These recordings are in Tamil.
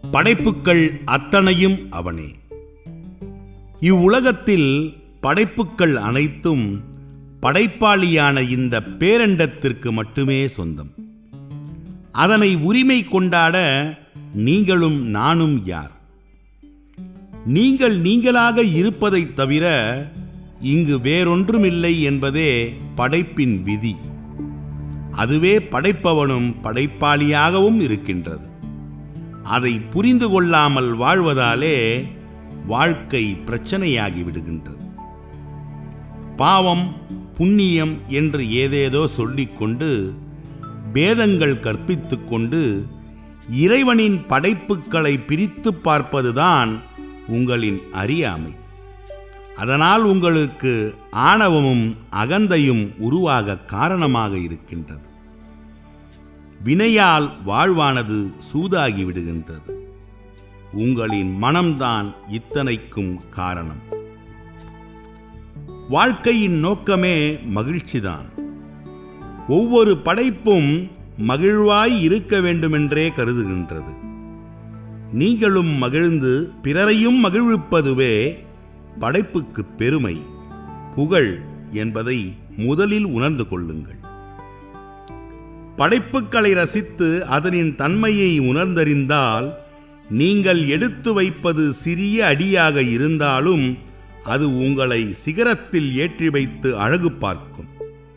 படைப்புக்கள் அத்தனையும் அவனே இவ்வுலகத்தில் படைப்புக்கள் அனைத்தும் படைப்பாளியான இந்த பேரண்டத்திற்கு மட்டுமே சொந்தம் அதனை உரிமை கொண்டாட நீங்களும் நானும் யார் நீங்கள் நீங்களாக இருப்பதைத் தவிர இங்கு வேறொன்றுமில்லை என்பதே படைப்பின் விதி அதுவே படைப்பவனும் படைப்பாளியாகவும் இருக்கின்றது அதை புரிந்து கொள்ளாமல் வாழ்வதாலே வாழ்க்கை பிரச்சனையாகி விடுகின்றது பாவம் புண்ணியம் என்று ஏதேதோ சொல்லிக்கொண்டு பேதங்கள் கற்பித்துக் கொண்டு இறைவனின் படைப்புகளை பிரித்து பார்ப்பதுதான் உங்களின் அறியாமை அதனால் உங்களுக்கு ஆணவமும் அகந்தையும் உருவாக காரணமாக இருக்கின்றது வினையால் வாழ்வானது சூதாகி விடுகின்றது உங்களின் மனம்தான் இத்தனைக்கும் காரணம் வாழ்க்கையின் நோக்கமே மகிழ்ச்சிதான் ஒவ்வொரு படைப்பும் மகிழ்வாய் இருக்க வேண்டுமென்றே கருதுகின்றது நீங்களும் மகிழ்ந்து பிறரையும் மகிழ்விப்பதுவே படைப்புக்கு பெருமை புகழ் என்பதை முதலில் உணர்ந்து கொள்ளுங்கள் படைப்புகளை ரசித்து அதனின் தன்மையை உணர்ந்தறிந்தால் நீங்கள் எடுத்து வைப்பது சிறிய அடியாக இருந்தாலும் அது உங்களை சிகரத்தில் ஏற்றி வைத்து அழகு பார்க்கும்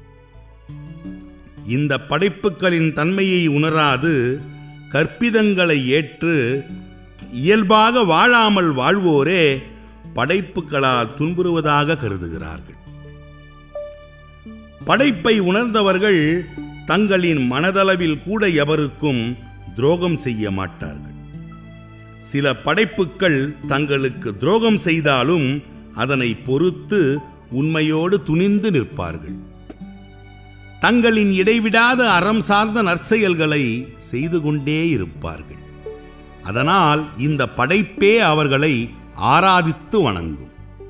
இந்த படைப்புகளின் தன்மையை உணராது கற்பிதங்களை ஏற்று இயல்பாக வாழாமல் வாழ்வோரே படைப்புகளால் துன்புறுவதாக கருதுகிறார்கள் படைப்பை உணர்ந்தவர்கள் தங்களின் மனதளவில் கூட எவருக்கும் துரோகம் செய்ய மாட்டார்கள் சில படைப்புக்கள் தங்களுக்கு துரோகம் செய்தாலும் அதனை பொறுத்து உண்மையோடு துணிந்து நிற்பார்கள் தங்களின் இடைவிடாத அறம் சார்ந்த நற்செயல்களை செய்து கொண்டே இருப்பார்கள் அதனால் இந்த படைப்பே அவர்களை ஆராதித்து வணங்கும்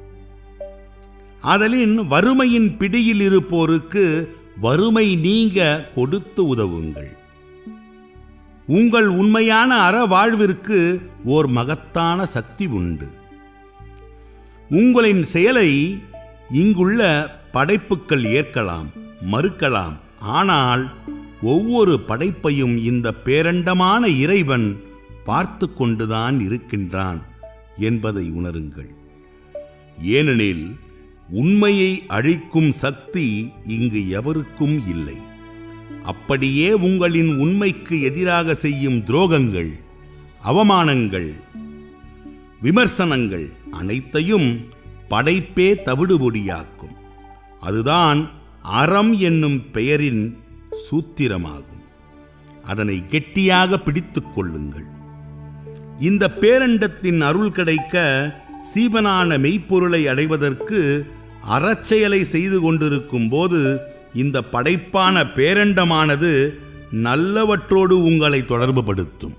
ஆதலின் வறுமையின் பிடியில் இருப்போருக்கு வறுமை நீங்க கொடுத்து உதவுங்கள் உங்கள் உண்மையான அற வாழ்விற்கு ஓர் மகத்தான சக்தி உண்டு உங்களின் செயலை இங்குள்ள படைப்புக்கள் ஏற்கலாம் மறுக்கலாம் ஆனால் ஒவ்வொரு படைப்பையும் இந்த பேரண்டமான இறைவன் பார்த்து கொண்டுதான் இருக்கின்றான் என்பதை உணருங்கள் ஏனெனில் உண்மையை அழிக்கும் சக்தி இங்கு எவருக்கும் இல்லை அப்படியே உங்களின் உண்மைக்கு எதிராக செய்யும் துரோகங்கள் அவமானங்கள் விமர்சனங்கள் அனைத்தையும் படைப்பே தவிடுபொடியாக்கும் அதுதான் அறம் என்னும் பெயரின் சூத்திரமாகும் அதனை கெட்டியாக பிடித்துக் கொள்ளுங்கள் இந்த பேரண்டத்தின் அருள் கிடைக்க சீவனான மெய்ப்பொருளை அடைவதற்கு அறச்செயலை செய்து கொண்டிருக்கும் போது இந்த படைப்பான பேரண்டமானது நல்லவற்றோடு உங்களை தொடர்புபடுத்தும்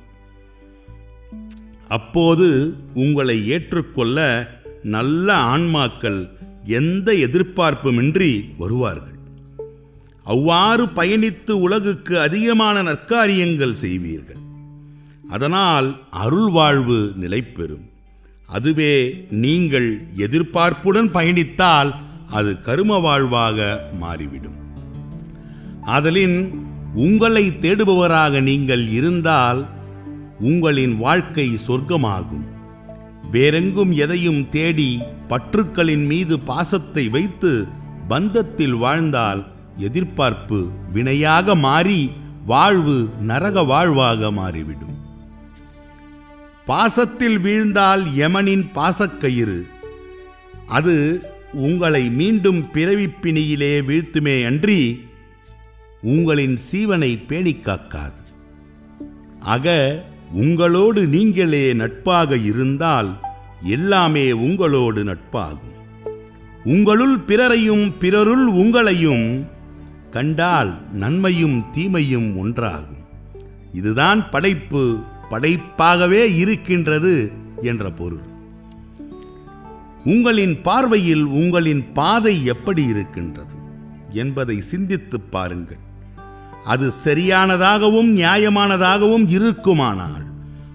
அப்போது உங்களை ஏற்றுக்கொள்ள நல்ல ஆன்மாக்கள் எந்த எதிர்பார்ப்புமின்றி வருவார்கள் அவ்வாறு பயணித்து உலகுக்கு அதிகமான நற்காரியங்கள் செய்வீர்கள் அதனால் அருள் வாழ்வு நிலைபெறும் அதுவே நீங்கள் எதிர்பார்ப்புடன் பயணித்தால் அது கரும வாழ்வாக மாறிவிடும் ஆதலின் உங்களை தேடுபவராக நீங்கள் இருந்தால் உங்களின் வாழ்க்கை சொர்க்கமாகும் வேறெங்கும் எதையும் தேடி பற்றுக்களின் மீது பாசத்தை வைத்து பந்தத்தில் வாழ்ந்தால் எதிர்பார்ப்பு வினையாக மாறி வாழ்வு நரக வாழ்வாக மாறிவிடும் பாசத்தில் வீழ்ந்தால் யமனின் பாசக்கயிறு அது உங்களை மீண்டும் பிறவிப்பிணியிலே வீழ்த்துமே அன்றி உங்களின் சீவனை பேணிக் காக்காது ஆக உங்களோடு நீங்களே நட்பாக இருந்தால் எல்லாமே உங்களோடு நட்பாகும் உங்களுள் பிறரையும் பிறருள் உங்களையும் கண்டால் நன்மையும் தீமையும் ஒன்றாகும் இதுதான் படைப்பு படைப்பாகவே இருக்கின்றது என்ற பொருள் உங்களின் பார்வையில் உங்களின் பாதை எப்படி இருக்கின்றது என்பதை சிந்தித்துப் பாருங்கள் அது சரியானதாகவும் நியாயமானதாகவும் இருக்குமானால்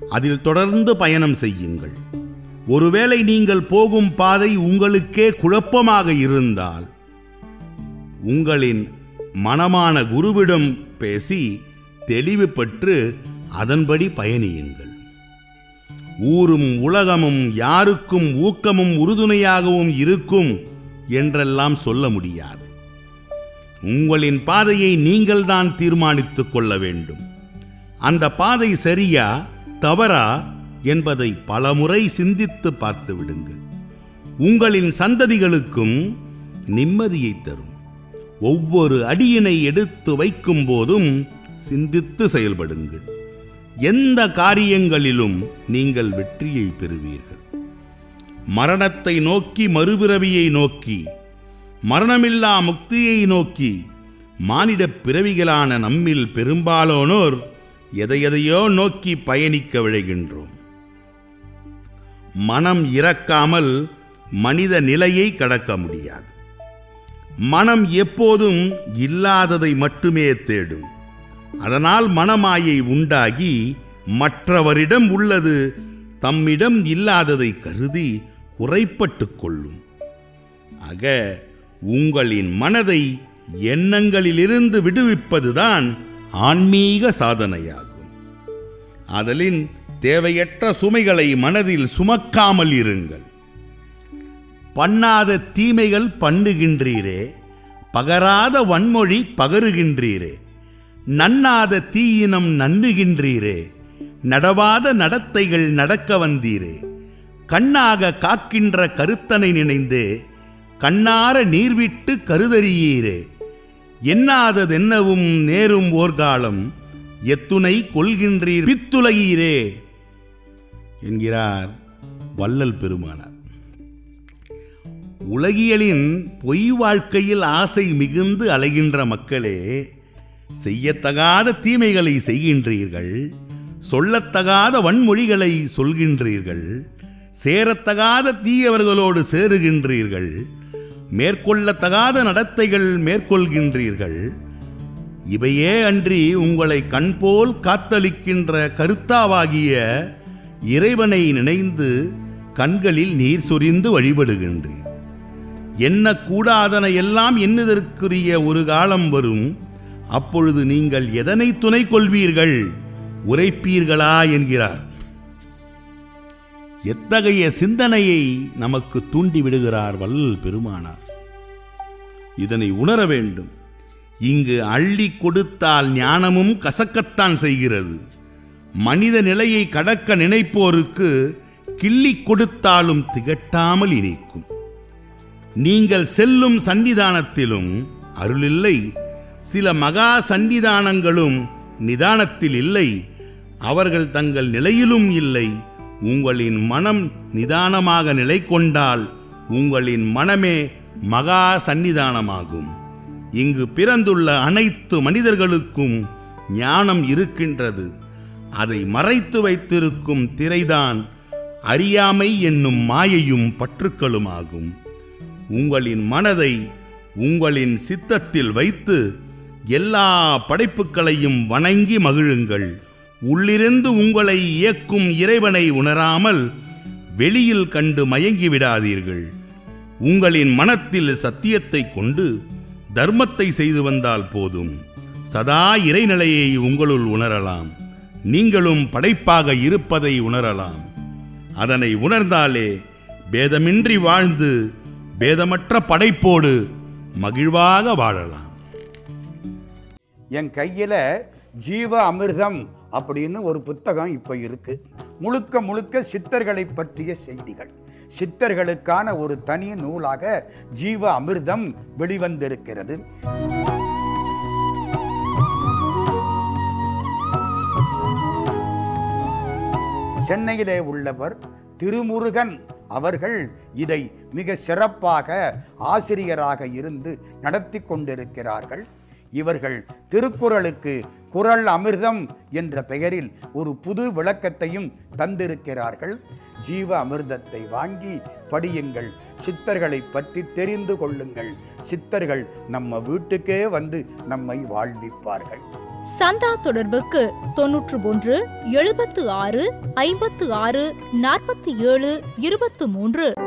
அதில் தொடர்ந்து பயணம் செய்யுங்கள் ஒருவேளை நீங்கள் போகும் பாதை உங்களுக்கே குழப்பமாக இருந்தால் உங்களின் மனமான குருவிடம் பேசி தெளிவு பெற்று அதன்படி பயணியுங்கள் ஊரும் உலகமும் யாருக்கும் ஊக்கமும் உறுதுணையாகவும் இருக்கும் என்றெல்லாம் சொல்ல முடியாது உங்களின் பாதையை நீங்கள்தான் தீர்மானித்துக் கொள்ள வேண்டும் அந்த பாதை சரியா தவறா என்பதை பலமுறை சிந்தித்து பார்த்து விடுங்கள் உங்களின் சந்ததிகளுக்கும் நிம்மதியை தரும் ஒவ்வொரு அடியினை எடுத்து வைக்கும் போதும் சிந்தித்து செயல்படுங்கள் எந்த காரியங்களிலும் நீங்கள் வெற்றியை பெறுவீர்கள் மரணத்தை நோக்கி மறுபிறவியை நோக்கி மரணமில்லா முக்தியை நோக்கி மானிடப் பிறவிகளான நம்மில் பெரும்பாலானோர் எதையெதையோ நோக்கி பயணிக்க விழைகின்றோம் மனம் இறக்காமல் மனித நிலையை கடக்க முடியாது மனம் எப்போதும் இல்லாததை மட்டுமே தேடும் அதனால் மனமாயை உண்டாகி மற்றவரிடம் உள்ளது தம்மிடம் இல்லாததை கருதி குறைப்பட்டுக் கொள்ளும் ஆக உங்களின் மனதை எண்ணங்களிலிருந்து விடுவிப்பதுதான் ஆன்மீக சாதனையாகும் அதலின் தேவையற்ற சுமைகளை மனதில் சுமக்காமல் இருங்கள் பண்ணாத தீமைகள் பண்ணுகின்றீரே பகராத வன்மொழி பகருகின்றீரே நன்னாத தீயினம் நன்னுகின்றீரே நடவாத நடத்தைகள் நடக்க வந்தீரே கண்ணாக காக்கின்ற கருத்தனை நினைந்து கண்ணார நீர்விட்டு கருதறியீரே எண்ணாததென்னவும் நேரும் ஓர்காலம் எத்துணை கொள்கின்றீர் பித்துலகீரே என்கிறார் வள்ளல் பெருமானார் உலகியலின் பொய் வாழ்க்கையில் ஆசை மிகுந்து அலைகின்ற மக்களே செய்யத்தகாத தீமைகளை செய்கின்றீர்கள் சொல்லத்தகாத வன்மொழிகளை சொல்கின்றீர்கள் சேரத்தகாத தீயவர்களோடு சேருகின்றீர்கள் மேற்கொள்ளத்தகாத நடத்தைகள் மேற்கொள்கின்றீர்கள் இவையே அன்றி உங்களை கண்போல் காத்தளிக்கின்ற கருத்தாவாகிய இறைவனை நினைந்து கண்களில் நீர் சொரிந்து வழிபடுகின்றீர் எண்ணக்கூடாதன எல்லாம் எண்ணுதற்குரிய ஒரு காலம் வரும் அப்பொழுது நீங்கள் எதனை துணை கொள்வீர்கள் உரைப்பீர்களா என்கிறார் எத்தகைய சிந்தனையை நமக்கு தூண்டி விடுகிறார் வள்ளல் பெருமானார் இதனை உணர வேண்டும் இங்கு அள்ளி கொடுத்தால் ஞானமும் கசக்கத்தான் செய்கிறது மனித நிலையை கடக்க நினைப்போருக்கு கிள்ளி கொடுத்தாலும் திகட்டாமல் இனிக்கும் நீங்கள் செல்லும் சன்னிதானத்திலும் அருளில்லை சில மகா சன்னிதானங்களும் நிதானத்தில் இல்லை அவர்கள் தங்கள் நிலையிலும் இல்லை உங்களின் மனம் நிதானமாக நிலை கொண்டால் உங்களின் மனமே மகா சன்னிதானமாகும் இங்கு பிறந்துள்ள அனைத்து மனிதர்களுக்கும் ஞானம் இருக்கின்றது அதை மறைத்து வைத்திருக்கும் திரைதான் அறியாமை என்னும் மாயையும் பற்றுக்களுமாகும் உங்களின் மனதை உங்களின் சித்தத்தில் வைத்து எல்லா படைப்புகளையும் வணங்கி மகிழுங்கள் உள்ளிருந்து உங்களை இயக்கும் இறைவனை உணராமல் வெளியில் கண்டு மயங்கி விடாதீர்கள் உங்களின் மனத்தில் சத்தியத்தை கொண்டு தர்மத்தை செய்து வந்தால் போதும் சதா இறைநிலையை உங்களுள் உணரலாம் நீங்களும் படைப்பாக இருப்பதை உணரலாம் அதனை உணர்ந்தாலே பேதமின்றி வாழ்ந்து பேதமற்ற படைப்போடு மகிழ்வாக வாழலாம் என் கையில் ஜீவ அமிர்தம் அப்படின்னு ஒரு புத்தகம் இப்போ இருக்கு முழுக்க முழுக்க சித்தர்களை பற்றிய செய்திகள் சித்தர்களுக்கான ஒரு தனி நூலாக ஜீவ அமிர்தம் வெளிவந்திருக்கிறது சென்னையிலே உள்ளவர் திருமுருகன் அவர்கள் இதை மிக சிறப்பாக ஆசிரியராக இருந்து நடத்தி கொண்டிருக்கிறார்கள் இவர்கள் திருக்குறளுக்கு குறள் அமிர்தம் என்ற பெயரில் ஒரு புது விளக்கத்தையும் தந்திருக்கிறார்கள் ஜீவ அமிர்தத்தை வாங்கி படியுங்கள் சித்தர்களை பற்றி தெரிந்து கொள்ளுங்கள் சித்தர்கள் நம்ம வீட்டுக்கே வந்து நம்மை வாழ்விப்பார்கள் சந்தா தொடர்புக்கு தொன்னூற்று ஒன்று எழுபத்து ஆறு ஐம்பத்து ஆறு நாற்பத்தி ஏழு இருபத்து மூன்று